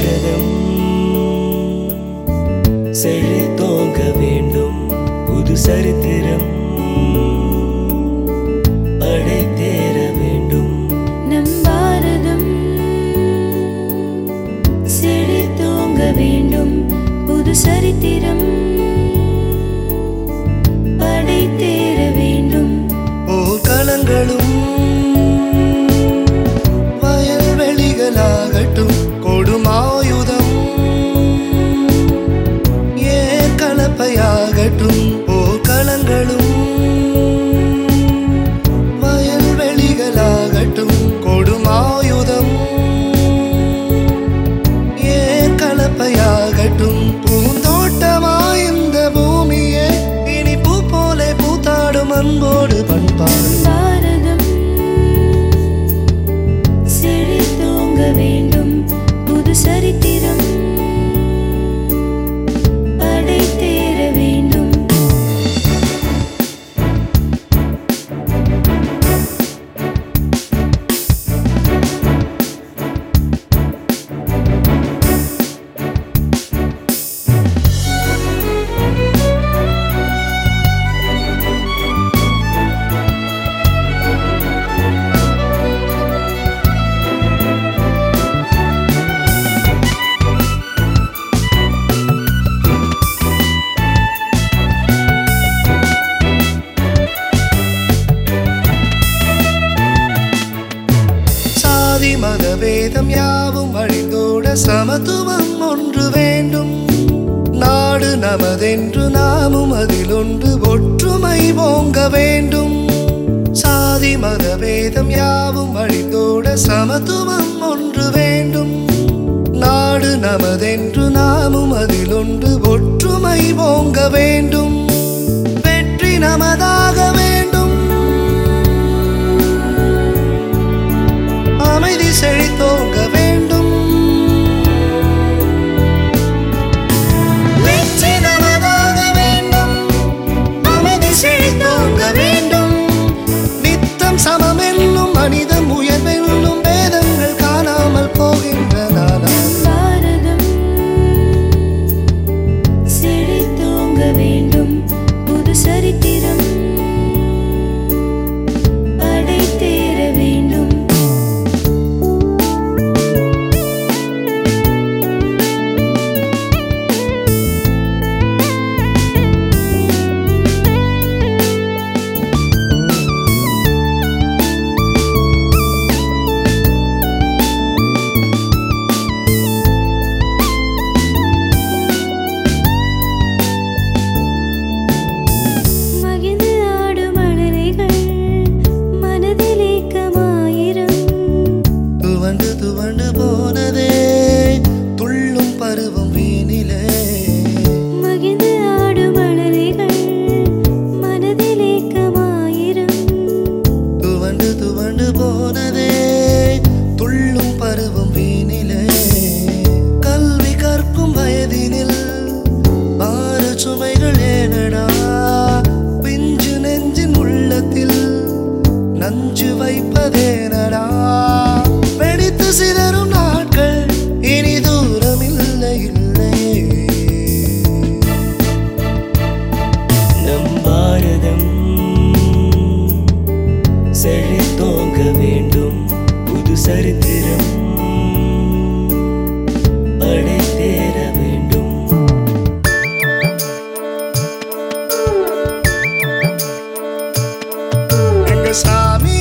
பாரதம் செழித்தோங்க வேண்டும் புது சரித்திரம் படைத்தேற வேண்டும் நம் பாரதம் செழித்தோங்க வேண்டும் புது சரித்திரம் படைத்தேற வேண்டும் போர்க்களங்களும் வயல்வெளிகளாகட்டும் கொடுமாயுதம் ஏன் கலப்பையாகட்டும் போர்க்களங்களும் வயல்வெளிகளாகட்டும் கொடுமாயுதம் ஏன் கலப்பையாகட்டும் பூந்தோட்டமாய் இந்த பூமியே இனி பூ போல பூத்தாடும் அன்போடு பண்பாடு பாரதம் செழித்தோங்க வேண்டும் புது சரித்திரம் படைத்தேற வேண்டும் சாதி மத வேதம் யாவும் அழிந்தோட சமத்துவம் ஒன்று வேண்டும் நாடு நமதென்று நாமும் அதில் ஒன்று ஒற்றுமை போங்க வேண்டும் சாதி மத வேதம் யாவும் அழிந்தோட சமத்துவம் ஒன்று வேண்டும் நாடு நமதென்று நாமும் அதில் ஒன்று ஒற்றுமை போங்க வேண்டும் வெற்றி நமதாக வேண்டும் அமைதி செழித்தோங்க வேண்டும் வெற்றி நமதாக வேண்டும் அமைதி செழித்தோங்க வேண்டும் நித்தம் சமம் என்னும் மனிதம் உயர்வென்னும் வேதங்கள் காணாமல் போகின்ற நாளாக பாரதம் செழித்தோங்க வேண்டும் புது சரித்திரம் படைத்தேற வேண்டும் மகிழ்ந்து ஆடும் அழலைகள் மனதில் ஏக்கமாயிரம் துவண்டு துவண்டு போனதே துள்ளும் பருவம் வீணிலே மகிழ்ந்து ஆடும் அழலைகள் மனதில் ஏக்கமாயிரம் துவண்டு துவண்டு போனதே துள்ளும் பருவம் வீணிலே கல்வி கற்கும் வயதினில் பார சுமைகள் ஏனடா பிஞ்சு நெஞ்சின் உள்ளத்தில் நஞ்சு வைப்பதேனடா வெடித்து சிதறும் நாட்கள் இனி தூரம் இல்லை இல்லை நம் பாரதம் செழித்தோங்க வேண்டும் புது சரித்திரம் படைத்தேற வேண்டும் எங்க சாமி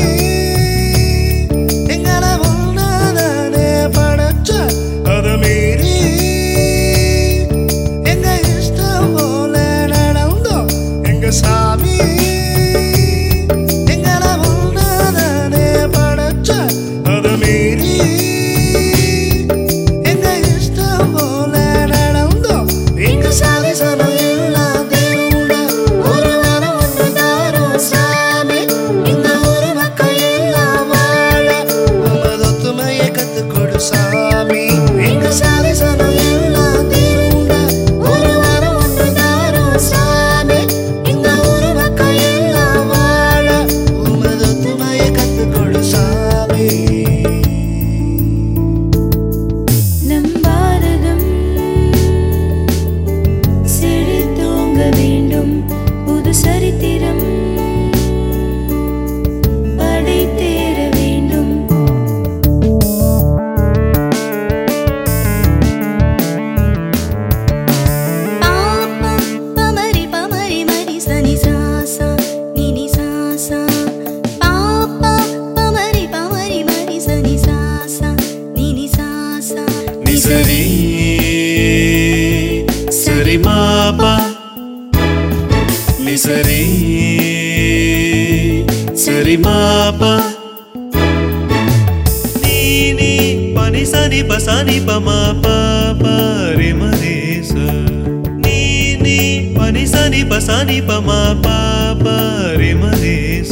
எங்களை ஒன்னாதானே படைச்ச அதை மீறி எங்க இஷ்டம் போல நடந்தோம் எங்க சாமி எங்களை ஒன்னாதானே படைச்ச அதை மீறி எங்க இஷ்டம் போல நடந்தோம் எங்க சாதி சனம் எல்லாம் தேருண்ட ஒரு வாரம் ஒன்று தாரும் சாமி இந்த ஊரு மக்கள் எல்லாம் வாழ உமது ஒத்துமையை கத்துக் கொடு சாமி எங்க சாதி சனம் எல்லாம் தேருண்ட ஒரு வாரம் ஒன்று தாரும் சாமி இந்த ஊரு மக்கள் எல்லாம் வாழ உமது ஒத்துமையை கத்துக் கொடு சாமி நம் பாரதம் சரி சரி மாப்பா நீ சரி சரி மாப்பா நீ நீ பனி சனி பசானி பமா பாப்பா ரி மரேச நீ நீ பனி சனி பசானி பமா பாப்பா ரி மரேச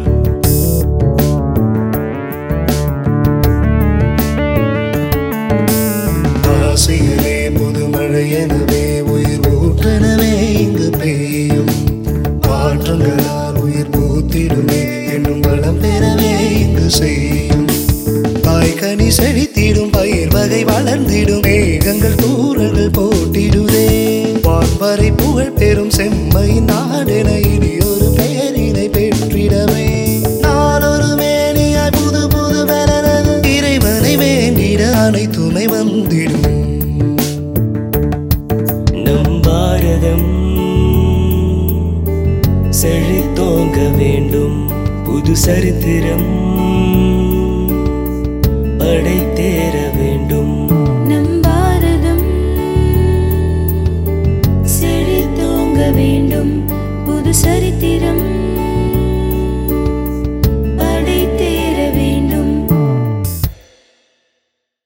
ஆசையிலே புதுமழை எனவே உயிர் ஊற்றனவே இங்கு பெய்யும் மாற்றங்களால் உயிர் பூத்திடுமே என்னும் வளம் பெறவே இங்கு செய்யும் காய்கனி செழித்திடும் பயிர் வகை வளர்ந்திடும் மேகங்கள் தூரல்கள் போட்டிடுதே வான்வரை புகழ் பெறும் செம்மை நாடென இனி ஒரு பெயரினை பெற்றிடவே நான் ஒரு மேனியாய் புது புது பலனது இறைவனை வேண்டிட அனைத்துமை வந்திடும் நம் பாரதம் செழித்தோங்க வேண்டும் புது சரித்திரம் படைத்தேற வேண்டும் நம் பாரதம் செழித்தோங்க வேண்டும் புது சரி